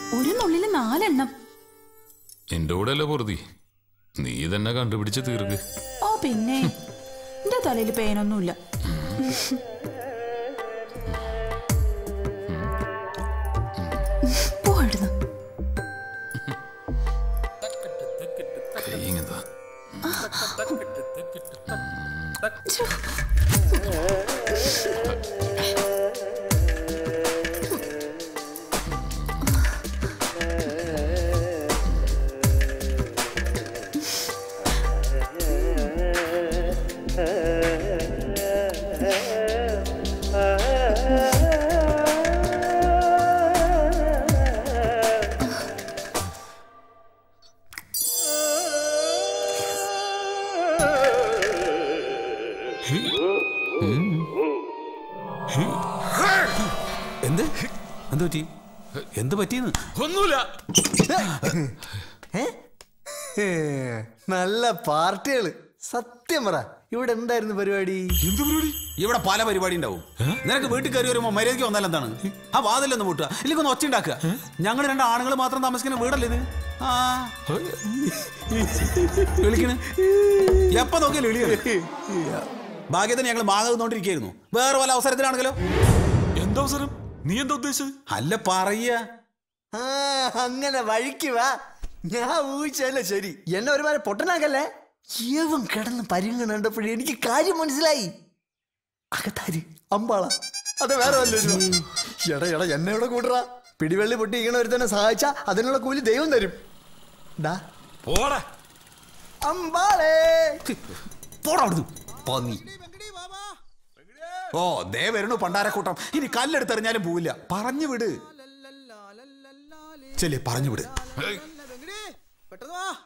ഒരു നുള്ളില് നാലെണ്ണം നിന്റെ കൂടെ അല്ലേ പൊറുതി നീ തന്നെ കണ്ടുപിടിച്ച് തീർക്ക് ഓ പിന്നെ എന്റെ തലയിൽ പേനൊന്നുമില്ല പോയിടുന്നു കൈ ഇങ്ങതാ എന്ത് എന്ത് പറ്റി എന്ത് പറ്റിയെന്ന് ഒന്നുമില്ല നല്ല പാർട്ടികള് സത്യം പറ ഇവിടെ എന്തായിരുന്നു പരിപാടി എന്ത് പരിപാടി ഇവിടെ പല പരിപാടി ഉണ്ടാവും നിനക്ക് വീട്ടിൽ കയറി വരുമ്പോ മര്യാദയ്ക്ക് വന്നാൽ എന്താണ് ആ വാതിലൊന്ന് മുട്ടുക ഇല്ലെങ്കിൽ ഒന്ന് ഒച്ച ഉണ്ടാക്കുക ഞങ്ങൾ രണ്ട് ആണുങ്ങൾ മാത്രം താമസിക്കുന്ന വീടല്ലേ ഇത് ആ വിളിക്കണ് എപ്പ നോക്കിയാലും വിളിയാണ് ഭാഗ്യത്തിന് ഞങ്ങൾ മാങ്ങ തിന്നോണ്ടിരിക്കുന്നു വേറെ പല അവസരത്തിലാണെങ്കിലോ എന്താ അവസരം നീ എന്താ ഉദ്ദേശിച്ചത് അല്ല പറയ ആ അങ്ങനെ വഴിക്ക് വാ ഞാൻ ഊഹിച്ചല്ലേ ശരി എന്നെ ഒരുപാട് പൊട്ടനാക്കല്ലേ ഏവൻ കിടന്ന് പരിങ്ങണ കണ്ടപ്പോഴേ എനിക്ക് കാര്യം മനസ്സിലായി അകത്താര് അമ്പാള അത് വേറെ വല്ലൊരു എടാ എടാ എന്നെ ഇവിടെ കൂട്ടറാ പിടിവള്ളി പൊട്ടി ഇങ്ങനെ ഒരുത്തനെ സഹായിച്ച അതിനുള്ള കൂലി ദൈവം തരും ഡാ പോടാ അമ്പാളേ പോടാ അവിടുന്ന് പന്നി ഓ ദേ വരണു പണ്ടാരക്കൂട്ടം ഇനി കല്ലെടുത്തെറിഞ്ഞാലും പോവില്ല പറഞ്ഞു വിട് ചെല്ലേ പറഞ്ഞു വിട് ഏയ്,